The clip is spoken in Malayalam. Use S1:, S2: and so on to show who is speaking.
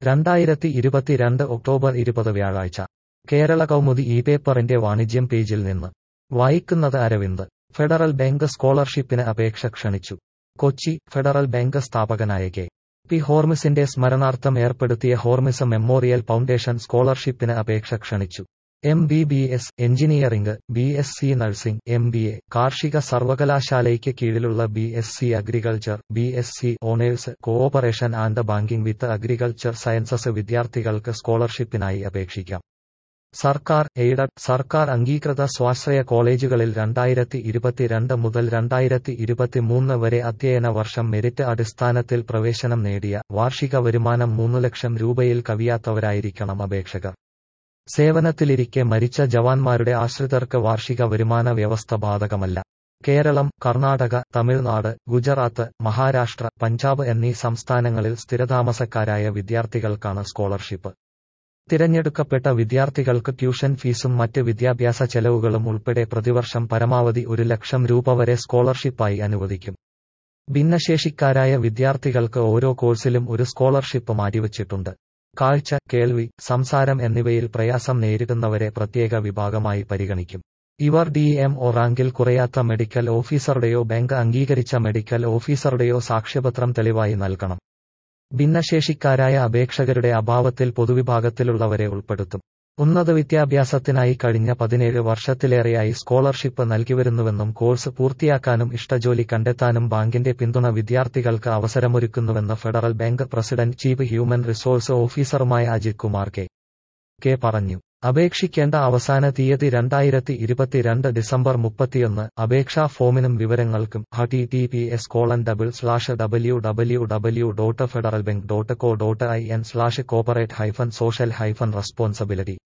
S1: രണ്ടായിരത്തി ഇരുപത്തിരണ്ട് ഒക്ടോബർ ഇരുപത് വ്യാഴാഴ്ച കേരള കൗമുദി ഈ പേപ്പറിന്റെ വാണിജ്യം പേജിൽ നിന്ന് വായിക്കുന്നത് അരവിന്ദ് ഫെഡറൽ ബാങ്ക് സ്കോളർഷിപ്പിന് അപേക്ഷ ക്ഷണിച്ചു കൊച്ചി ഫെഡറൽ ബാങ്ക് സ്ഥാപകനായ കെ പി ഹോർമിസിന്റെ സ്മരണാർത്ഥം ഏർപ്പെടുത്തിയ ഹോർമിസ് മെമ്മോറിയൽ ഫൗണ്ടേഷൻ സ്കോളർഷിപ്പിന് അപേക്ഷ ക്ഷണിച്ചു M B B S engineering B S C nursing M B A കാർഷിക സർവകലാശാലയ്ക്ക് കീഴിലുള്ള B S C agriculture B S C honours cooperation and banking with agriculture sciences വിദ്യാർത്ഥികൾക്ക് സ്കോളർഷിപ്പിനായി അപേക്ഷിക്കാം സർക്കാർ എയ്ഡഡ് സർക്കാർ അംഗീകൃത സ്വാശ്രയ കോളേജുകളിൽ രണ്ടായിരത്തി ഇരുപത്തിരണ്ട് മുതൽ രണ്ടായിരത്തി ഇരുപത്തിമൂന്ന് വരെ അധ്യയന വർഷം മെരിറ്റ് അടിസ്ഥാനത്തിൽ പ്രവേശനം നേടിയ വാർഷിക വരുമാനം മൂന്ന് ലക്ഷം രൂപയിൽ കവിയാത്തവരായിരിക്കണം അപേക്ഷകർ സേവനത്തിലിരിക്കെ മരിച്ച ജവാന്മാരുടെ ആശ്രിതർക്ക് വാർഷിക വരുമാന വ്യവസ്ഥ ബാധകമല്ല കേരളം കർണാടക തമിഴ്നാട് ഗുജറാത്ത് മഹാരാഷ്ട്ര പഞ്ചാബ് എന്നീ സംസ്ഥാനങ്ങളിൽ സ്ഥിരതാമസക്കാരായ വിദ്യാർത്ഥികൾക്കാണ് സ്കോളർഷിപ്പ് തിരഞ്ഞെടുക്കപ്പെട്ട വിദ്യാർത്ഥികൾക്ക് ട്യൂഷൻ ഫീസും മറ്റ് വിദ്യാഭ്യാസ ചെലവുകളും ഉൾപ്പെടെ പ്രതിവർഷം പരമാവധി ഒരു ലക്ഷം രൂപ വരെ സ്കോളർഷിപ്പായി അനുവദിക്കും ഭിന്നശേഷിക്കാരായ വിദ്യാർത്ഥികൾക്ക് ഓരോ കോഴ്സിലും ഒരു സ്കോളർഷിപ്പ് മാറ്റിവച്ചിട്ടുണ്ട് കാഴ്ച കേൾവി സംസാരം എന്നിവയിൽ പ്രയാസം നേരിടുന്നവരെ പ്രത്യേക വിഭാഗമായി പരിഗണിക്കും ഇവർ ഡി എം ഒ റാങ്കിൽ കുറയാത്ത മെഡിക്കൽ ഓഫീസറുടെയോ ബാങ്ക് അംഗീകരിച്ച മെഡിക്കൽ ഓഫീസറുടെയോ സാക്ഷ്യപത്രം തെളിവായി നൽകണം ഭിന്നശേഷിക്കാരായ അപേക്ഷകരുടെ അഭാവത്തിൽ പൊതുവിഭാഗത്തിലുള്ളവരെ ഉൾപ്പെടുത്തും ഉന്നത വിദ്യാഭ്യാസത്തിനായി കഴിഞ്ഞ പതിനേഴ് വർഷത്തിലേറെയായി സ്കോളർഷിപ്പ് നൽകിവരുന്നുവെന്നും കോഴ്സ് പൂർത്തിയാക്കാനും ഇഷ്ടജോലി കണ്ടെത്താനും ബാങ്കിന്റെ പിന്തുണ വിദ്യാർത്ഥികൾക്ക് അവസരമൊരുക്കുന്നുവെന്ന് Federal Bank president chief human resource ഓഫീസറുമായ അജിത് കുമാർ കെ കെ പറഞ്ഞു അപേക്ഷിക്കേണ്ട അവസാന തീയതി രണ്ടായിരത്തി ഇരുപത്തിരണ്ട് ഡിസംബർ മുപ്പത്തിയൊന്ന് അപേക്ഷാ ഫോമിനും വിവരങ്ങൾക്കും H T T P S colon double slash W W W dot federal bank dot co dot I N slash corporate hyphen social hyphen responsibility